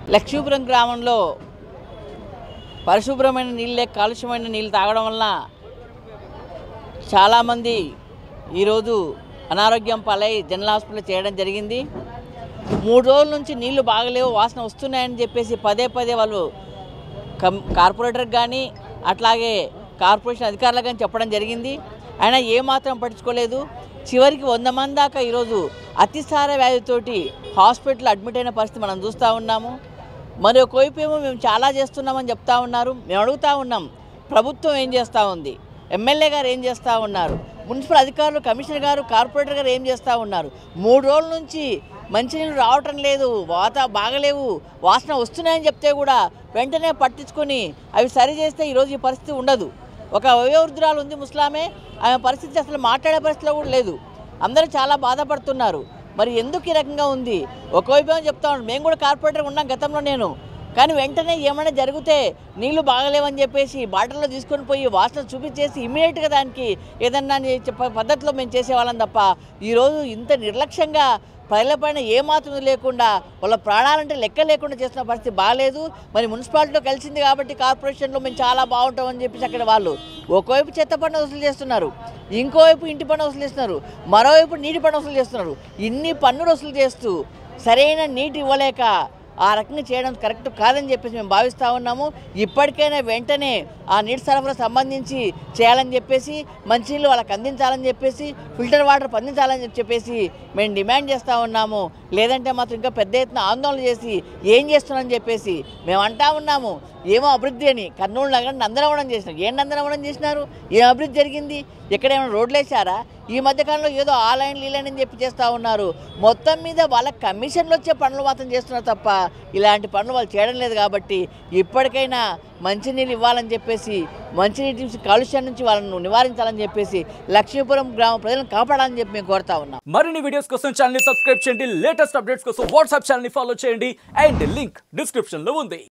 లక్ష్మీపురం గ్రామంలో పరిశుభ్రమైన నీళ్ళే కాలుష్యమైన నీళ్ళు తాగడం వలన చాలామంది ఈరోజు అనారోగ్యం పాలై జనరల్ హాస్పిటల్ చేయడం జరిగింది మూడు రోజుల నుంచి నీళ్లు బాగలేవు వాసన వస్తున్నాయని చెప్పేసి పదే పదే వాళ్ళు కం కార్పొరేటర్కి కానీ అట్లాగే కార్పొరేషన్ అధికారులకు కానీ చెప్పడం జరిగింది అయినా ఏమాత్రం పట్టించుకోలేదు చివరికి వంద మంది దాకా ఈరోజు అతిసార వ్యాధితోటి హాస్పిటల్ అడ్మిట్ అయిన పరిస్థితి మనం చూస్తూ ఉన్నాము మరి ఒకవైపు ఏమో మేము చాలా చేస్తున్నామని చెప్తా ఉన్నారు మేము అడుగుతా ఉన్నాం ప్రభుత్వం ఏం చేస్తూ ఉంది ఎమ్మెల్యే గారు ఏం చేస్తూ ఉన్నారు మున్సిపల్ అధికారులు కమిషనర్ గారు కార్పొరేటర్ గారు ఏం చేస్తూ ఉన్నారు మూడు రోజుల నుంచి మంచినీళ్ళు రావటం లేదు వాత బాగలేవు వాసన వస్తున్నాయని చెప్తే కూడా వెంటనే పట్టించుకొని అవి సరి చేస్తే ఈరోజు ఈ పరిస్థితి ఉండదు ఒక వయోవృద్ధురాలు ఉంది ముస్లామే ఆమె పరిస్థితి అసలు మాట్లాడే పరిస్థితిలో కూడా లేదు అందరూ చాలా బాధపడుతున్నారు మరి ఎందుకు ఈ రకంగా ఉంది ఒకవైపు ఏమో చెప్తా ఉన్నాను మేము కూడా కార్పొరేటర్ ఉన్నాం గతంలో నేను కానీ వెంటనే ఏమైనా జరిగితే నీళ్లు బాగలేవని చెప్పేసి బాటిల్లో తీసుకొని పోయి వాసన చూపించేసి ఇమీడియట్గా దానికి ఏదన్నా అని చెప్ప పద్ధతిలో మేము చేసేవాళ్ళం తప్ప ఈరోజు ఇంత నిర్లక్ష్యంగా ప్రజలపైన ఏమాత్రం లేకుండా వాళ్ళ ప్రాణాలంటే లెక్క లేకుండా చేస్తున్న పరిస్థితి బాగాలేదు మరి మున్సిపాలిటీలో కలిసింది కాబట్టి కార్పొరేషన్లో మేము చాలా బాగుంటామని చెప్పేసి అక్కడ వాళ్ళు ఒకవైపు చెత్త పన్ను వసూలు చేస్తున్నారు ఇంకోవైపు ఇంటి పన్ను వసూలు చేస్తున్నారు మరోవైపు నీటి పన్ను వసూలు చేస్తున్నారు ఇన్ని పన్నులు వసూలు చేస్తూ సరైన నీటి ఇవ్వలేక ఆ రకంగా చేయడం కరెక్ట్ కాదని చెప్పేసి మేము భావిస్తూ ఉన్నాము ఇప్పటికైనా వెంటనే ఆ నీటి సరఫరా సంబంధించి చేయాలని చెప్పేసి మంచినీళ్ళు వాళ్ళకి అందించాలని చెప్పేసి ఫిల్టర్ వాటర్ అందించాలని చెప్పేసి మేము డిమాండ్ చేస్తూ ఉన్నాము లేదంటే మాత్రం ఇంకా పెద్ద ఎత్తున ఆందోళన చేసి ఏం చేస్తున్నామని చెప్పేసి మేము అంటా ఉన్నాము ఏమో అభివృద్ధి అని కర్నూలు నగరాన్ని నందనవనం చేసినారు ఏం నందనవనం చేసినారు ఏం అభివృద్ధి జరిగింది ఎక్కడ ఏమైనా రోడ్లు వేసారా ఈ మధ్యకాలంలో ఏదో ఆ లైన్ ఈ లైన్ అని చెప్పి చేస్తూ ఉన్నారు మొత్తం మీద వాళ్ళ కమిషన్లు వచ్చే పనులు మాత్రం చేస్తున్నారు తప్ప ఇలాంటి పనులు వాళ్ళు చేయడం లేదు కాబట్టి ఇప్పటికైనా మంచినీళ్ళు ఇవ్వాలని చెప్పేసి మంచినీటి నుంచి కాలుష్యం నుంచి వాళ్ళను నివారించాలని చెప్పేసి లక్ష్మీపురం గ్రామ ప్రజలను కాపాడాలని చెప్పి మేము కోరుతా ఉన్నాం మరిన్ని వీడియోస్ కోసం ఛానల్ ని సబ్స్క్రైబ్ చేయండి లేటెస్ట్ అప్డేట్స్ కోసం వాట్సాప్ ఛానల్ ని ఫాలో చేయండి అండ్ లింక్ డిస్క్రిప్షన్ లో ఉంది